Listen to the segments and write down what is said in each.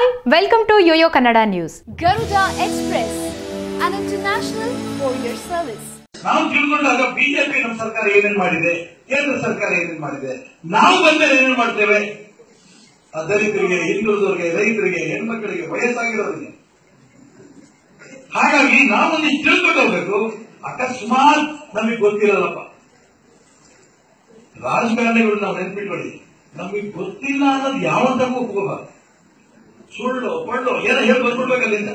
Welcome to YoYo Kannada news Garuda Express, an international courier service. ನಾವು ತಿಳ್ಕೊಂಡಾಗ BJP ನಮ್ಮ ಸರ್ಕಾರ ಏನೇನ್ ಮಾಡಿದೆ ಕೇಂದ್ರ ಸರ್ಕಾರ ಏನೇನ್ ಮಾಡಿದೆ ನಾವು ಬಂದರೆ ಏನೇನ್ ಮಾಡ್ತೇವೆ ಆ ದಲಿತರಿಗೆ ಹಿಂದುಳಿದವರಿಗೆ ರೈತರಿಗೆ ಹೆಣ್ಮಕ್ಳಿಗೆ ವಯಸ್ಸಾಗಿರೋರಿಗೆ ಹಾಗಾಗಿ ನಾವೊಂದಿಷ್ಟು ತಿಳ್ಕೊಂಡು ಹೋಗ್ಬೇಕು ಅಕಸ್ಮಾತ್ ನಮಗೆ ಗೊತ್ತಿರಲ್ಲಪ್ಪ ರಾಜಕಾರಣಿಗಳು ನಾವು ನೆನ್ಪಿಟ್ಕೊಳ್ಳಿ ನಮಗೆ ಗೊತ್ತಿಲ್ಲ ಅನ್ನೋದು ಯಾವಂತಕ್ಕೂ ಒಪ್ಕೋಬಾರ್ದು ಸುಳ್ಳು ಪಳ್ಳು ಏನೋ ಹೇಳಿ ಬಂದ್ಬಿಡ್ಬೇಕು ಅಲ್ಲಿಂದ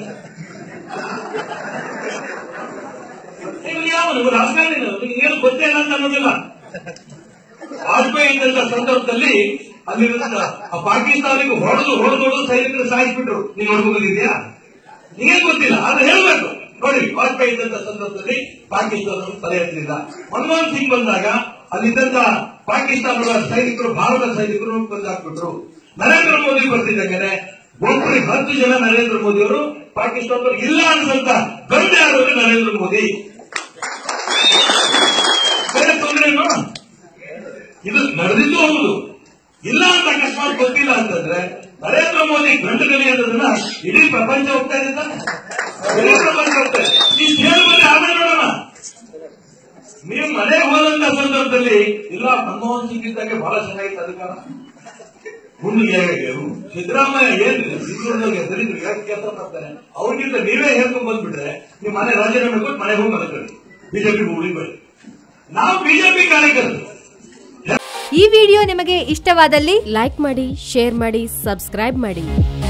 ನೀವು ಯಾವನು ರಾಜಕಾರಣಿ ಏನು ಗೊತ್ತೇ ಇಲ್ಲ ಅಂತ ಅನ್ನೋದಿಲ್ಲ ವಾಜಪೇಯಿ ಇದ್ದಂತ ಸಂದರ್ಭದಲ್ಲಿ ಅಲ್ಲಿರುವಂತ ಆ ಪಾಕಿಸ್ತಾನಿಗೆ ಹೊಡೆದು ಹೊಡೆದು ಹೊಡೆದು ಸೈನಿಕರು ಸಾಯಿಸ್ಬಿಟ್ರು ನೀವು ನೋಡ್ಕೊಂಡಿದ್ಯಾ ನಿಮಗೆ ಗೊತ್ತಿಲ್ಲ ಆದ್ರೆ ಹೇಳ್ಬೇಕು ನೋಡಿ ವಾಜಪೇಯಿ ಇದ್ದಂತ ಸಂದರ್ಭದಲ್ಲಿ ಪಾಕಿಸ್ತಾನ ತಲೆ ಎತ್ತಲಿಲ್ಲ ಮನಮೋಹನ್ ಸಿಂಗ್ ಬಂದಾಗ ಅಲ್ಲಿದ್ದಂತ ಪಾಕಿಸ್ತಾನದ ಸೈನಿಕರು ಭಾರತ ಸೈನಿಕರು ಬಂದಾಕ್ಬಿಟ್ರು ನರೇಂದ್ರ ಮೋದಿ ಬರ್ತಿದ್ದಂಗೆ ಒಬ್ಬರಿಗೆ ಹತ್ತು ಜನ ನರೇಂದ್ರ ಮೋದಿ ಅವರು ಪಾಕಿಸ್ತಾನದವ್ರು ಇಲ್ಲ ಅನ್ಸಂತ ಗಂಟೆ ಆಡೋರು ನರೇಂದ್ರ ಮೋದಿ ಬೇರೆ ತೊಂದರೆ ಏನು? ಇದು ನಡೆದಿದ್ದು ಹೌದು ಇಲ್ಲ ಅಂತ ಅಕಸ್ಮಾತ್ ಗೊತ್ತಿಲ್ಲ ಅಂತಂದ್ರೆ ನರೇಂದ್ರ ಮೋದಿ ಗಂಟಗಲಿ ಅನ್ನೋದನ್ನ ಇಡೀ ಪ್ರಪಂಚ ಹೋಗ್ತಾ ಇದೆ ತಾನೆ? ಇಡೀ ಪ್ರಪಂಚ ಹೋಗ್ತಾ ಇದೆ ಈ ಸೇಲ್ ಬಂದ್ರೆ ಆಮೇಲೆ ನೋಡೋಣ ನೀವು ಮನೆಗೆ ಹೋದಂತ ಸಂದರ್ಭದಲ್ಲಿ ಇಲ್ಲ ಮನಮೋಹನ್ ಸಿಂಗ್ ಇದ್ದಾಗ ಬಹಳ ಚೆನ್ನಾಗಿತ್ತು ಅಧಿಕಾರ ಮುಂದೆ ಸಿದ್ದರಾಮಯ್ಯ ಏನಿದೆ ಸಿದ್ದೂರಿನಲ್ಲಿ ದಲಿತರು ಯಾಕೆ ಕೆಲಸ ಮಾಡ್ತಾರೆ ಅವ್ರಿಗಿಂತ ನೀವೇ ಹೇಳ್ಕೊಂಡ್ ಬಂದ್ಬಿಟ್ರೆ ನೀವು ಮನೆ ರಾಜೀನಾಮೆ ಕೊಟ್ಟು ಮನೆಗೆ ಹೋಗಿ ಮಲ್ಕೊಳ್ಳಿ ಬಿಜೆಪಿ ಉಳಿಬೇಡಿ ನಾವು ಬಿಜೆಪಿ ಕಾರ್ಯಕರ್ತರು ಈ ವಿಡಿಯೋ ನಿಮಗೆ ಇಷ್ಟವಾದಲ್ಲಿ ಲೈಕ್ ಮಾಡಿ ಶೇರ್ ಮಾಡಿ ಸಬ್ಸ್ಕ್ರೈಬ್ ಮಾಡಿ